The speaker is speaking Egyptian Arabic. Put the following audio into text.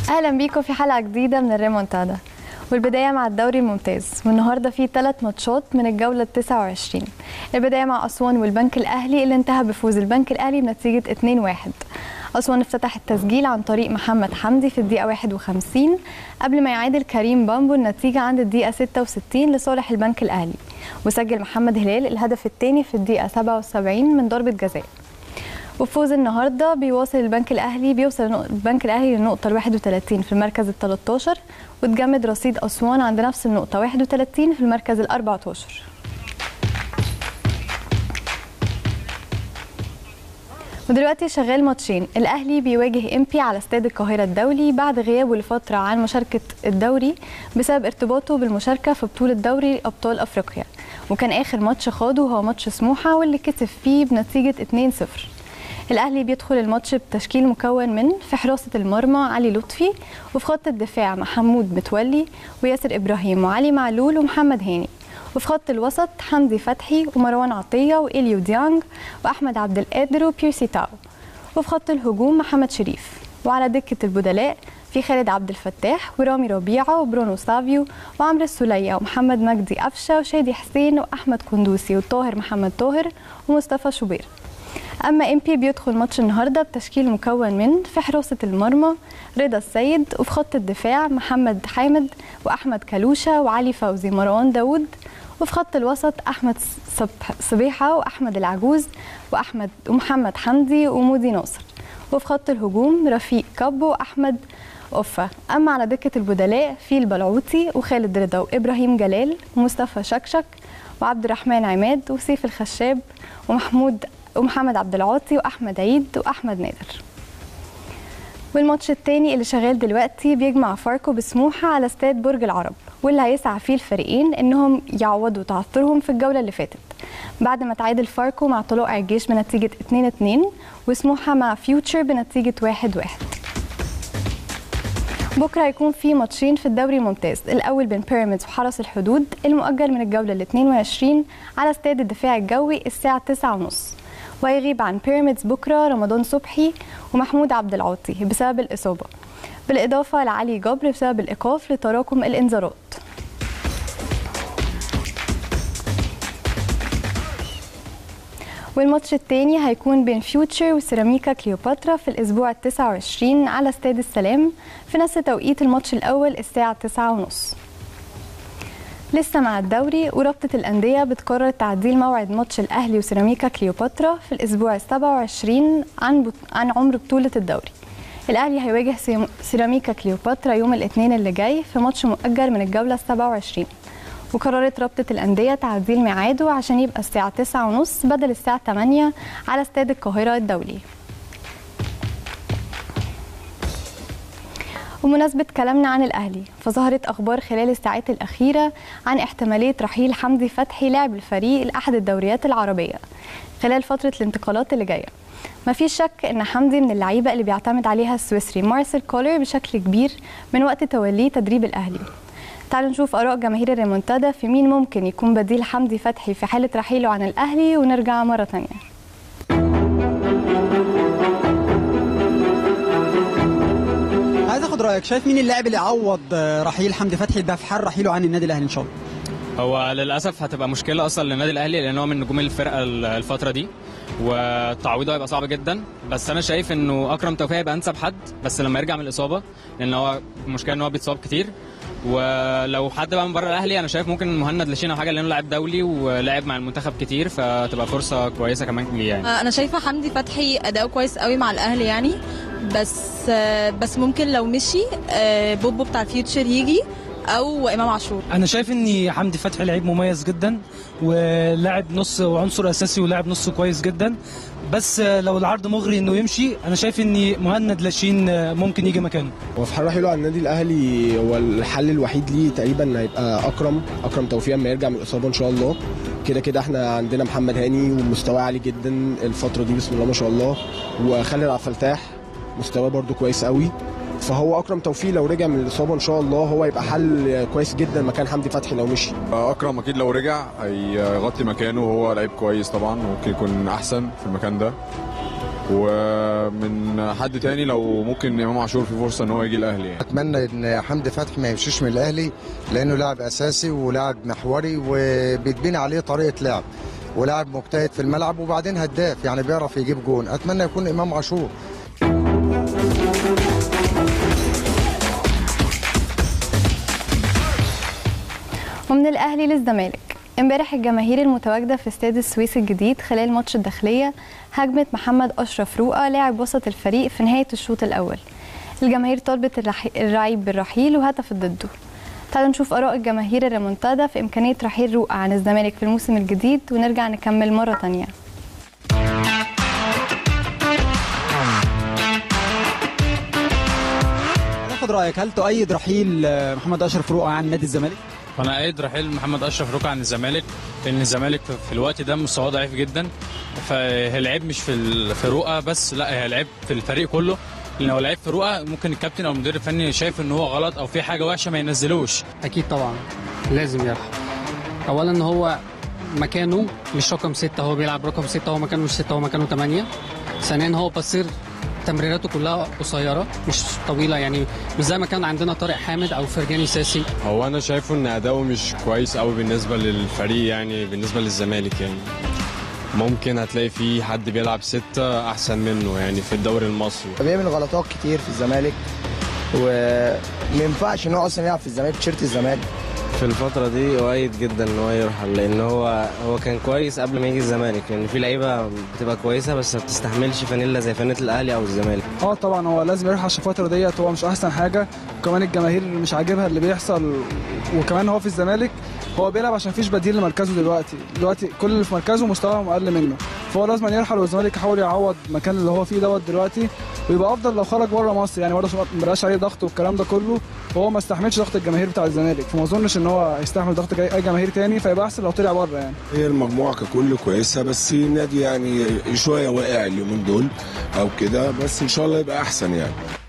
اهلا بيكم في حلقه جديده من الريمونتادا والبدايه مع الدوري الممتاز والنهارده في ثلاث ماتشات من الجوله ال 29 البدايه مع اسوان والبنك الاهلي اللي انتهى بفوز البنك الاهلي بنتيجه 2-1 أسوان افتتح التسجيل عن طريق محمد حمدي في الدقيقة 51 قبل ما يعادل كريم بامبو النتيجة عند الدقيقة 66 لصالح البنك الأهلي وسجل محمد هلال الهدف الثاني في الدقيقة 77 من ضربة جزاء وفوز النهارده بيواصل البنك الاهلي بيوصل البنك الاهلي للنقطه ال 31 في المركز ال 13 وتجمد رصيد اسوان عند نفس النقطه 31 في المركز ال 14 ودلوقتي شغال ماتشين الاهلي بيواجه امبي على استاد القاهره الدولي بعد غيابه لفتره عن مشاركه الدوري بسبب ارتباطه بالمشاركه في بطوله دوري ابطال افريقيا وكان اخر ماتش خاضه هو ماتش سموحه واللي كسب فيه بنتيجه 2-0 الاهلي بيدخل الماتش بتشكيل مكون من في حراسه المرمى علي لطفي وفي خط الدفاع محمود متولي وياسر ابراهيم وعلي معلول ومحمد هاني وفي خط الوسط حمدي فتحي ومروان عطيه واليو ديانج واحمد عبد القادر وبيرسي تاو وفي خط الهجوم محمد شريف وعلى دكه البدلاء في خالد عبد الفتاح ورامي ربيعه وبرونو سافيو وعمرو السوليه ومحمد مجدي قفشه وشادي حسين واحمد كندوسي وطاهر محمد طاهر ومصطفى شوبير اما ام بي بيدخل ماتش النهارده بتشكيل مكون من في حراسه المرمى رضا السيد وفي خط الدفاع محمد حامد واحمد كلوشه وعلي فوزي مروان داوود وفي خط الوسط احمد صبيحه واحمد العجوز واحمد ومحمد حمدي ومودي ناصر وفي خط الهجوم رفيق كابو واحمد أوفا أما على دكة البدلاء في البلعوطي وخالد رضا وإبراهيم جلال ومصطفى شكشك وعبد الرحمن عماد وسيف الخشاب ومحمود ومحمد عبد العاطي واحمد عيد واحمد نادر والماتش الثاني اللي شغال دلوقتي بيجمع فاركو بسموحه على استاد برج العرب واللي هيسعى فيه الفريقين انهم يعوضوا تعثرهم في الجوله اللي فاتت بعد ما تعادل فاركو مع طلائع الجيش بنتيجه 2-2 وسموحه مع فيوتشر بنتيجه 1-1 بكره هيكون في ماتشين في الدوري الممتاز الاول بين بيراميدز وحرس الحدود المؤجل من الجوله ال 22 على استاد الدفاع الجوي الساعه 9:30 ويغيب عن بيراميدز بكره رمضان صبحي ومحمود عبد العاطي بسبب الاصابه بالاضافه لعلي جبر بسبب الايقاف لتراكم الانذارات والماتش الثاني هيكون بين فيوتشر وسيراميكا كليوباترا في الاسبوع ال 29 على استاد السلام في نفس توقيت الماتش الاول الساعه 9:30 لسه مع الدوري ورابطة الأندية بتقرر تعديل موعد ماتش الأهلي وسيراميكا كليوباترا في الأسبوع ال 27 عن بط... عن عمر بطولة الدوري. الأهلي هيواجه سيراميكا كليوباترا يوم الاثنين اللي جاي في ماتش مؤجل من الجولة ال 27 وقررت رابطة الأندية تعديل ميعاده عشان يبقى الساعة 9:30 بدل الساعة 8 على استاد القاهرة الدولي. ومناسبة كلامنا عن الأهلي فظهرت أخبار خلال الساعات الأخيرة عن احتمالية رحيل حمدي فتحي لاعب الفريق لأحد الدوريات العربية خلال فترة الانتقالات اللي جاية مفيش شك ان حمدي من اللعيبه اللي بيعتمد عليها السويسري مارسيل كولر بشكل كبير من وقت توليه تدريب الاهلي تعالوا نشوف اراء جماهير الريمونتادا في مين ممكن يكون بديل حمدي فتحي في حاله رحيله عن الاهلي ونرجع مره ثانيه عايز اخد رايك شايف مين اللاعب اللي يعوض رحيل حمدي فتحي ده في حال رحيله عن النادي الاهلي ان شاء الله هو للاسف هتبقى مشكله اصلا للنادي الاهلي لان هو من نجوم الفرقه الفتره دي وتعويضه هيبقى صعب جدا بس انا شايف انه اكرم توفيق هيبقى انسب حد بس لما يرجع من الاصابه لان هو المشكله ان هو بيتصاب كتير ولو حد بقى من بره الاهلي انا شايف ممكن مهند لشين او حاجه لانه لاعب دولي ولعب مع المنتخب كتير فتبقى فرصه كويسه كمان ليه يعني انا شايفه حمدي فتحي اداؤه كويس قوي مع الاهلي يعني بس بس ممكن لو مشي بوبو بتاع فيوتشر يجي او امام عاشور انا شايف ان حمدي فتحي لعيب مميز جدا ولاعب نص وعنصر اساسي ولاعب نص كويس جدا بس لو العرض مغري انه يمشي انا شايف ان مهند لاشين ممكن يجي مكانه هو في حال رحيله عن النادي الاهلي هو الحل الوحيد ليه تقريبا هيبقى اكرم اكرم توفيق لما يرجع من الاصابه ان شاء الله كده كده احنا عندنا محمد هاني ومستواه عالي جدا الفتره دي بسم الله ما شاء الله وخالد عبد الفتاح مستواه برده كويس قوي فهو اكرم توفيق لو رجع من الاصابه ان شاء الله هو يبقى حل كويس جدا مكان حمدي فتحي لو مشي اكرم اكيد لو رجع هيغطي مكانه وهو لعيب كويس طبعا ممكن يكون احسن في المكان ده ومن حد تاني لو ممكن امام عاشور في فرصه ان هو يجي الاهلي يعني. اتمنى ان حمدي فتحي ما يمشيش من الاهلي لانه لاعب اساسي ولاعب محوري وبيتبني عليه طريقه لعب ولاعب مجتهد في الملعب وبعدين هداف يعني بيعرف يجيب جون اتمنى يكون امام عاشور ومن الاهلي للزمالك امبارح الجماهير المتواجده في استاد السويس الجديد خلال ماتش الداخليه هاجمت محمد اشرف رؤى لاعب وسط الفريق في نهايه الشوط الاول الجماهير طالبت الرحي- الرعيب بالرحيل وهتفت ضده تعالوا نشوف اراء الجماهير الريمونتادا في امكانيه رحيل رؤى عن الزمالك في الموسم الجديد ونرجع نكمل مره تانية هاخد رايك هل تؤيد رحيل آه، محمد اشرف رؤى عن نادي الزمالك فانا ايد رحيل محمد اشرف ركع عن الزمالك لان الزمالك في- في الوقت ده مستواه ضعيف جدا فهي العيب مش في ال- في رؤى بس لا هي العيب في الفريق كله لان لو العيب في رؤى ممكن الكابتن او المدير الفني شايف ان هو غلط او في حاجه وحشه ما ينزلوش اكيد طبعا لازم يرحل اولا هو مكانه مش رقم ستة هو بيلعب رقم ستة هو مكانه مش ستة هو مكانه تمانية ثانيا هو بصير تمريراته كلها قصيرة مش طويلة يعني مش زي ما كان عندنا طارق حامد أو فرجاني ساسي هو انا شايفه ان اداؤه مش كويس قوي بالنسبه للفريق يعني بالنسبه للزمالك يعني ممكن هتلاقي في حد بيلعب ستة احسن منه يعني في الدوري المصري بيعمل غلطات كتير في الزمالك وما ينفعش ان هو اصلا يلعب في الزمالك تيشيرت الزمالك في الفترة دي أؤيد جدا إن هو يرحل لأن هو هو كان كويس قبل ما يجي الزمالك لأن يعني في لعيبة بتبقى كويسة بس ما بتستحملش فانيلا زي فانيلة الأهلي أو الزمالك. اه طبعا هو لازم يرحل عشان الفتره ديت هو مش احسن حاجه وكمان الجماهير مش عاجبها اللي بيحصل وكمان هو في الزمالك هو بيلعب عشان مفيش بديل لمركزه دلوقتي دلوقتي كل اللي في مركزه مستواهم اقل منه فهو لازم يرحل والزمالك يحاول يعوض المكان اللي هو فيه دوت دلوقتي ويبقى افضل لو خرج بره مصر يعني برضه ما بقاش عليه ضغط والكلام ده كله وهو ما استحملش ضغط الجماهير بتاع الزمالك فما اظنش ان هو هيستحمل ضغط جاي- اي جماهير تاني فيبقى احسن لو طلع بره يعني هي المجموعة ككل كويسة بس النادي يعني شوية واقع اليومين دول أو كده بس إن شاء الله يبقى أحسن يعني